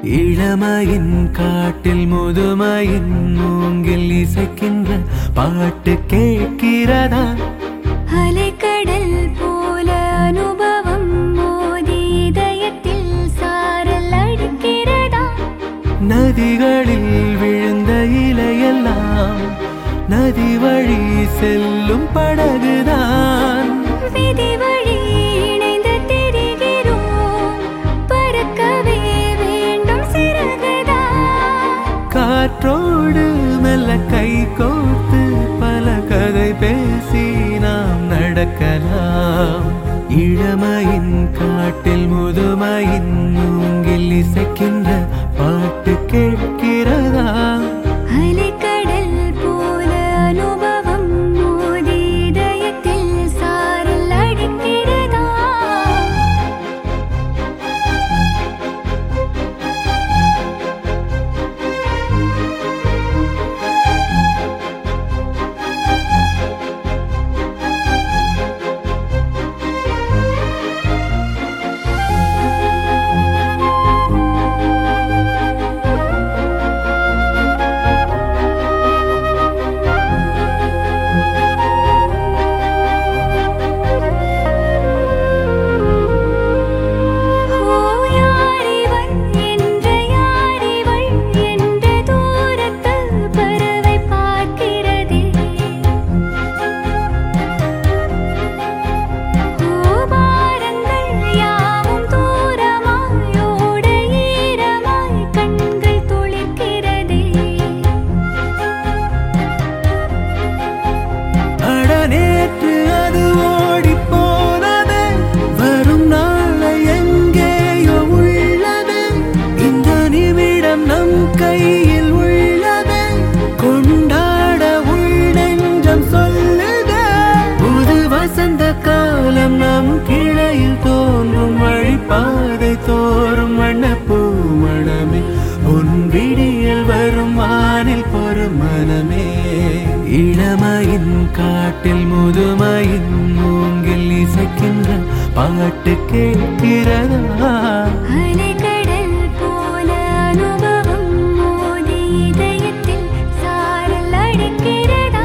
இளமையின் காட்டில் முதுமையின் மூங்கில் இசைக்கின்ற பாட்டு கேட்கிறதா அலைக்கடல் போல அனுபவம் மோதி இதயத்தில் சாரல் அடிக்கிறதா நதிகளில் விழுந்த இலையெல்லாம் நதி வழி செல்லும் படகுதான் விதி வழி இணைந்து திரிகிறோம் பறக்கவே வேண்டும் சிறகுதா காற்றோடு மெல்ல கை கோர்த்து பல கதை பேசி நாம் நடக்கலாம் இளமையின் காட்டில் முதுமையின் மூங்கில் இசைக்கின்ற பாட்டு கேட்கிறதா அலைக்கடல் போல அனுபவம் மோதி இதயத்தில் சாரல் அடிக்கிறதா ஓ யாரிவள் என்ற யாரிவள் என்ற தூரத்து பறவை பார்க்கிறதே ஓ பாரங்கள் யாவும் தூரமாய் ஓட ஈரமாய் கண்கள் துளிர்க்கிறதே அட நேற்று அது ஓடி போனது வரும் நாளை எங்கேயோ உள்ளது இந்த நிமிடம் நம் கையில் உள்ளது கொண்டாட உள்ளெஞ்சம் சொல்லுது புது வசந்த காலம் நம் கிளையில் தோன்றும் வழிபாதை தோறும் வண்ணப்பூ மணமே உன் விடியல் வரும் வானில் பொறும் மனமே இளமையின் காட்டில் முதுமையின் மூங்கில் இசைக்கின்ற பாட்டு கேட்கிறதா அலைக்கடல் போல அனுபவம் மோதி இதயத்தில் சாரல் அடிக்கிறதா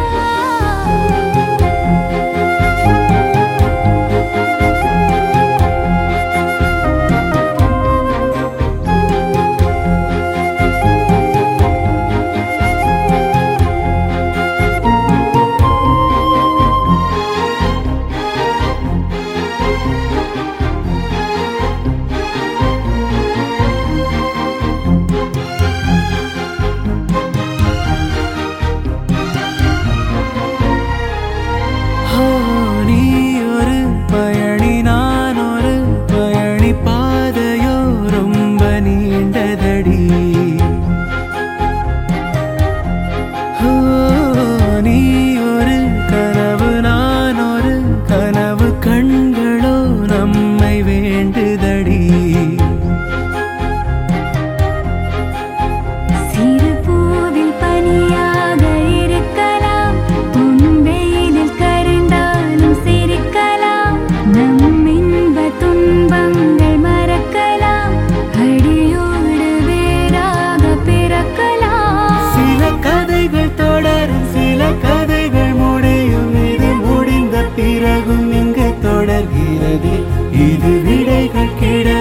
ஓ, நீ ஒரு பயணி நான் ஒரு பயணி பாதையோ ரொம்ப நீண்டதடி ஓ, நீ ஒரு கனவு நான் ஒரு கனவு கண்களோ நம்மை வேண்டுதடி சிறு பூவில் பனியாக இருக்கலாம் துன்பையிலில் கரைந்தாலும் சிரிக்கலாம் நம் இன்ப துன்பங்கள் மறக்கலாம் அடியோடு வேறாக பிறக்கலாம் சில கதைகள் தொடரும் சில கதைகள் முடியும் இது முடிந்த பிறகும் இங்கு தொடர்கிறது இது விடைகள் கிடை